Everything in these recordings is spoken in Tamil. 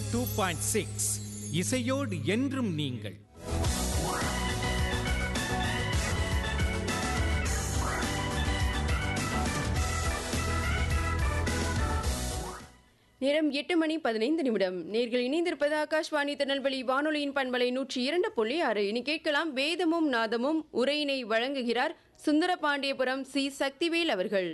டூ பாயிண்ட் சிக்ஸ் இசையோடு என்றும் நீங்கள் நேரம் எட்டு மணி பதினைந்து நிமிடம் நேர்கள் இணைந்திருப்பது ஆகாஷ்வாணி திருநெல்வேலி வானொலியின் பண்பலை நூற்றி இரண்டு புள்ளி ஆறு இனி கேட்கலாம் வேதமும் நாதமும் உரையினை வழங்குகிறார் சுந்தர பாண்டியபுரம் சி சக்திவேல் அவர்கள்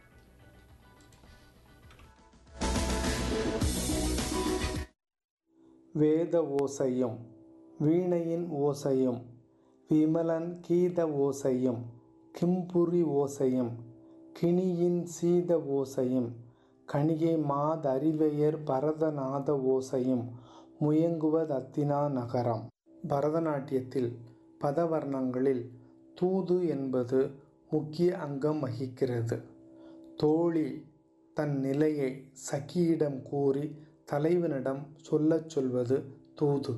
வேத ஓசையும் வீணையின் ஓசையும் விமலன் கீத ஓசையும் கிம்புரி ஓசையும் கிணியின் சீத ஓசையும் கணிகை மாதறிவையர் பரதநாத ஓசையும் முயங்குவதத்தினா நகரம் பரதநாட்டியத்தில் பதவர்ணங்களில் தூது என்பது முக்கிய அங்கம் வகிக்கிறது தோழி தன் நிலையை சகியிடம் கூறி தலைவனிடம் சொல்லச் சொல்வது தூது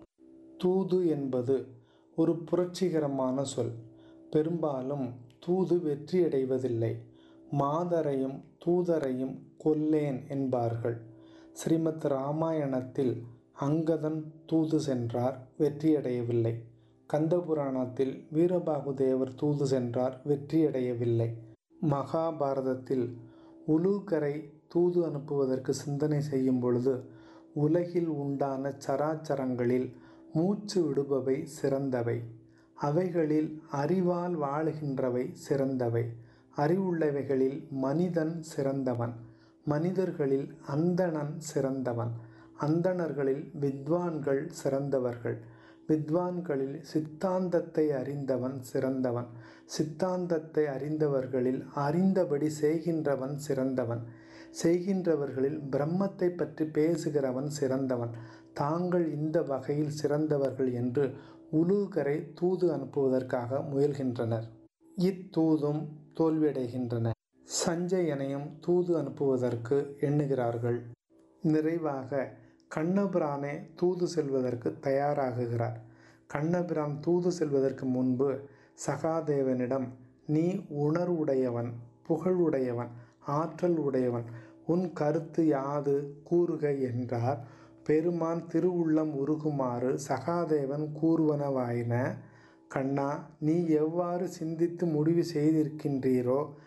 தூது என்பது ஒரு புரட்சிகரமான சொல் பெரும்பாலும் தூது வெற்றியடைவதில்லை மாதரையும் தூதரையும் கொல்லேன் என்பார்கள் ஸ்ரீமத் ராமாயணத்தில் அங்கதன் தூது சென்றார் வெற்றியடையவில்லை கந்தபுராணத்தில் வீரபாகு தேவர் தூது சென்றார் வெற்றியடையவில்லை மகாபாரதத்தில் உலூக்கரை தூது அனுப்புவதற்கு சிந்தனை செய்யும் பொழுது உலகில் உண்டான சராச்சரங்களில் மூச்சு விடுபவை சிறந்தவை அவைகளில் அறிவால் வாழுகின்றவை சிறந்தவை அறிவுள்ளவைகளில் மனிதன் சிறந்தவன் மனிதர்களில் அந்தணன் சிறந்தவன் அந்தணர்களில் வித்வான்கள் சிறந்தவர்கள் வித்வான்களில் சித்தாந்தத்தை அறிந்தவன் சிறந்தவன் சித்தாந்தத்தை அறிந்தவர்களில் அறிந்தபடி செய்கின்றவன் சிறந்தவன் செய்கின்றவர்களில் பிரம்மத்தை பற்றி பேசுகிறவன் சிறந்தவன் தாங்கள் இந்த வகையில் சிறந்தவர்கள் என்று உலூகரை தூது அனுப்புவதற்காக முயல்கின்றனர் இத்தூதும் தோல்வியடைகின்றன சஞ்சயனையும் தூது அனுப்புவதற்கு எண்ணுகிறார்கள் நிறைவாக கண்ணபிரானே தூது செல்வதற்கு தயாராகுகிறார் கண்ணபிரான் தூது செல்வதற்கு முன்பு சகாதேவனிடம் நீ உணர்வுடையவன் புகழுடையவன் ஆற்றல் உடையவன் உன் கருத்து யாது கூறுக என்றார் பெருமான் திருவுள்ளம் உருகுமாறு சகாதேவன் கூறுவனவாயின கண்ணா நீ எவ்வாறு சிந்தித்து முடிவு செய்திருக்கின்றீரோ